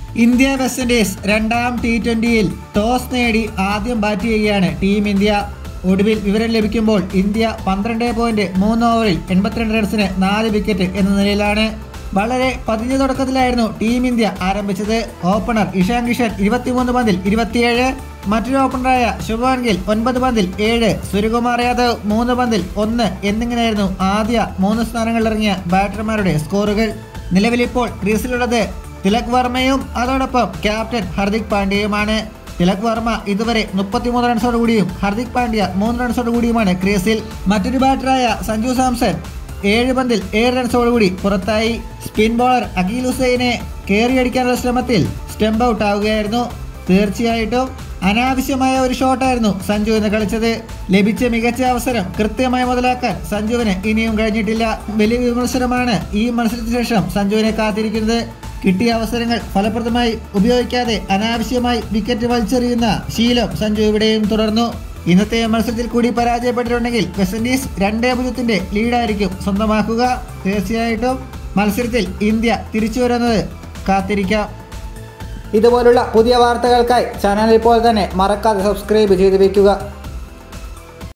India West Indies രണ്ടാം T ട്വന്റിയിൽ toss നേടി ആദ്യം ബാറ്റ് ചെയ്യുകയാണ് ടീം ഇന്ത്യ ഒടുവിൽ വിവരം ലഭിക്കുമ്പോൾ ഇന്ത്യ പന്ത്രണ്ട് പോയിന്റ് മൂന്ന് ഓവറിൽ എൺപത്തിരണ്ട് റൺസിന് നാല് വിക്കറ്റ് എന്ന നിലയിലാണ് വളരെ പതിഞ്ഞ തുടക്കത്തിലായിരുന്നു ടീം ഇന്ത്യ ആരംഭിച്ചത് ഓപ്പണർ ഇഷാൻ കിഷൻ ഇരുപത്തിമൂന്ന് പന്തിൽ ഇരുപത്തിയേഴ് മറ്റൊരു ഓപ്പണറായ ശുഭമാൻ ഗിൽ ഒൻപത് പന്തിൽ ഏഴ് സൂര്യകുമാർ യാദവ് മൂന്ന് പന്തിൽ ഒന്ന് എന്നിങ്ങനെയായിരുന്നു ആദ്യ മൂന്ന് സ്ഥാനങ്ങളിലിറങ്ങിയ ബാറ്റർമാരുടെ സ്കോറുകൾ നിലവിലിപ്പോൾ ക്രീസിലുള്ളത് തിലക് വർമ്മയും അതോടൊപ്പം ക്യാപ്റ്റൻ ഹർദിക് പാണ്ഡ്യയുമാണ് തിലക് വർമ്മ ഇതുവരെ മുപ്പത്തിമൂന്ന് റൺസോട് കൂടിയും ഹർദിക് പാണ്ഡ്യ മൂന്ന് റൺസോട് കൂടിയുമാണ് ക്രീസിൽ മറ്റൊരു ബാറ്ററായ സഞ്ജു സാംസൺ ഏഴ് പന്തിൽ ഏഴ് റൺസോട് കൂടി പുറത്തായി സ്പിൻ ബോളർ അഖിൽ ഹുസൈനെ കയറിയടിക്കാനുള്ള ശ്രമത്തിൽ സ്റ്റംപ് ഔട്ട് ആവുകയായിരുന്നു തീർച്ചയായിട്ടും അനാവശ്യമായ ഒരു ഷോട്ടായിരുന്നു സഞ്ജു ഇന്ന് കളിച്ചത് ലഭിച്ച മികച്ച അവസരം കൃത്യമായി മുതലാക്കാൻ സഞ്ജുവിന് ഇനിയും കഴിഞ്ഞിട്ടില്ല വലിയ വിമർശനമാണ് ഈ മത്സരത്തിന് ശേഷം സഞ്ജുവിനെ കാത്തിരിക്കുന്നത് കിട്ടിയ അവസരങ്ങൾ ഫലപ്രദമായി ഉപയോഗിക്കാതെ അനാവശ്യമായി വിക്കറ്റ് വലിച്ചെറിയുന്ന ശീലം സഞ്ജു ഇവിടെയും തുടർന്നു ഇന്നത്തെ മത്സരത്തിൽ കൂടി പരാജയപ്പെട്ടിട്ടുണ്ടെങ്കിൽ വെസ്റ്റ് ഇൻഡീസ് രണ്ടേ പൂജ്യത്തിന്റെ ലീഡായിരിക്കും സ്വന്തമാക്കുക തീർച്ചയായിട്ടും മത്സരത്തിൽ ഇന്ത്യ തിരിച്ചു വരുന്നത് കാത്തിരിക്കാം ഇതുപോലുള്ള പുതിയ വാർത്തകൾക്കായി ചാനൽ ഇപ്പോൾ തന്നെ മറക്കാതെ സബ്സ്ക്രൈബ് ചെയ്ത് വെക്കുക